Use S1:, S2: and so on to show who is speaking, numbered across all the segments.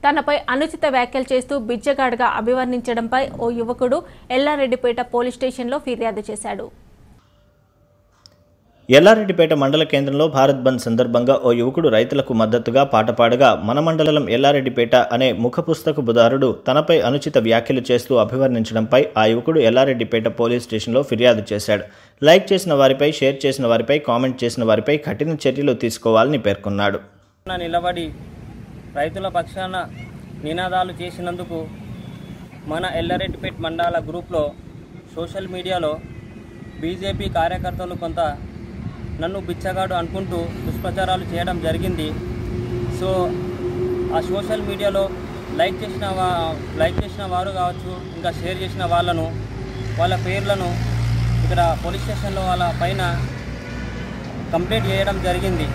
S1: తనపై అనుచిత వ్యాఖ్యలు చేస్తూ బిచ్చగాడుగా అభివర్ణించడంపై ఓ యువకుడు ఎల్లారెడ్డిపేట పోలీస్ స్టేషన్లో ఫిర్యాదు చేశాడు
S2: ఎల్లారెడ్డిపేట మండల కేంద్రంలో భారత్ బంద్ సందర్భంగా ఓ యువకుడు రైతులకు మద్దతుగా పాట పాడగా మన మండలం ఎల్లారెడ్డిపేట అనే ముఖ పుస్తక బుధారుడు తనపై అనుచిత వ్యాఖ్యలు చేస్తూ అభివర్ణించడంపై ఆ యువకుడు ఎల్లారెడ్డిపేట పోలీస్ స్టేషన్లో ఫిర్యాదు చేశాడు లైక్ చేసిన వారిపై షేర్ చేసిన వారిపై కామెంట్ చేసిన వారిపై కఠిన చర్యలు తీసుకోవాలని పేర్కొన్నాడు
S3: పక్షాన నిలబడి రైతుల పక్షాన నినాదాలు చేసినందుకు మన ఎల్లారెడ్డిపేట్ మండల గ్రూప్లో సోషల్ మీడియాలో బీజేపీ కార్యకర్తలు కొంత నన్ను బిచ్చగాడు అనుకుంటూ దుష్ప్రచారాలు చేయడం జరిగింది సో ఆ సోషల్ మీడియాలో లైక్ చేసిన వా లైక్ చేసిన వారు కావచ్చు ఇంకా షేర్ చేసిన వాళ్ళను వాళ్ళ పేర్లను ఇక్కడ పోలీస్ స్టేషన్లో వాళ్ళ పైన కంప్లైంట్ చేయడం జరిగింది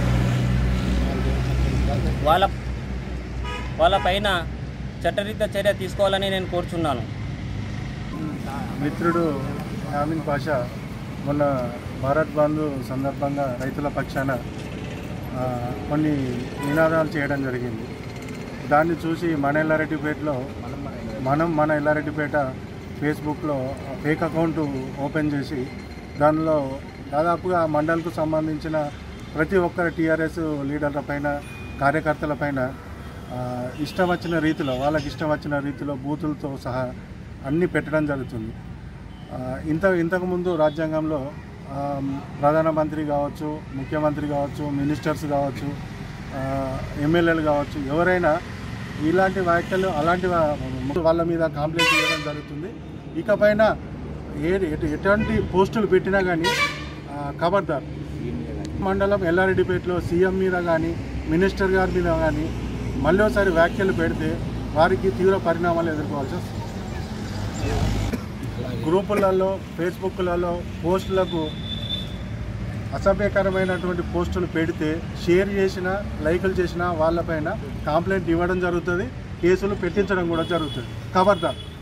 S3: వాళ్ళ వాళ్ళ పైన చట్టరీత్యా చర్య తీసుకోవాలని నేను కోరుచున్నాను
S4: మిత్రుడు యామిన్ పాషా మొన్న భారత్ బంద్ సందర్భంగా రైతుల పక్షాన ఆ, కొన్ని నినాదాలు చేయడం జరిగింది దాన్ని చూసి మన ఎల్లారెడ్డిపేటలో మనం మన ఎల్లారెడ్డిపేట ఫేస్బుక్లో ఫేక్ అకౌంట్ ఓపెన్ చేసి దానిలో దాదాపుగా ఆ మండల్కు సంబంధించిన ప్రతి ఒక్కరి టీఆర్ఎస్ లీడర్ల పైన కార్యకర్తల పైన ఆ, ఇష్టం వచ్చిన రీతిలో వాళ్ళకి ఇష్టం వచ్చిన రీతిలో బూతులతో సహా అన్నీ పెట్టడం జరుగుతుంది ఆ, ఇంత ఇంతకుముందు రాజ్యాంగంలో ఆ, ప్రధానమంత్రి కావచ్చు ముఖ్యమంత్రి కావచ్చు మినిస్టర్స్ కావచ్చు ఆ, ఎమ్మెల్యేలు కావచ్చు ఎవరైనా ఇలాంటి వ్యాఖ్యలు అలాంటి వా- వాళ్ళ మీద కంప్లైంట్ చేయడం జరుగుతుంది ఇకపైన ఏ ఎటు- ఎటువంటి పోస్టులు పెట్టినా కానీ ఖబర్దార్ మండలం ఎల్లారెడ్డిపేటలో సీఎం మీద కానీ మినిస్టర్ గారి మీద కానీ మళ్ళీ ఒకసారి వ్యాఖ్యలు పెడితే వారికి తీవ్ర పరిణామాలు ఎదుర్కోవాల్సి వస్తుంది గ్రూపులలో ఫేస్బుక్లలో పోస్టులకు అసభ్యకరమైనటువంటి పోస్టులు పెడితే షేర్ చేసిన లైకులు చేసిన వాళ్ళపైన కంప్లైంట్ ఇవ్వడం జరుగుతుంది కేసులు పెట్టించడం కూడా జరుగుతుంది ఖబర్దార్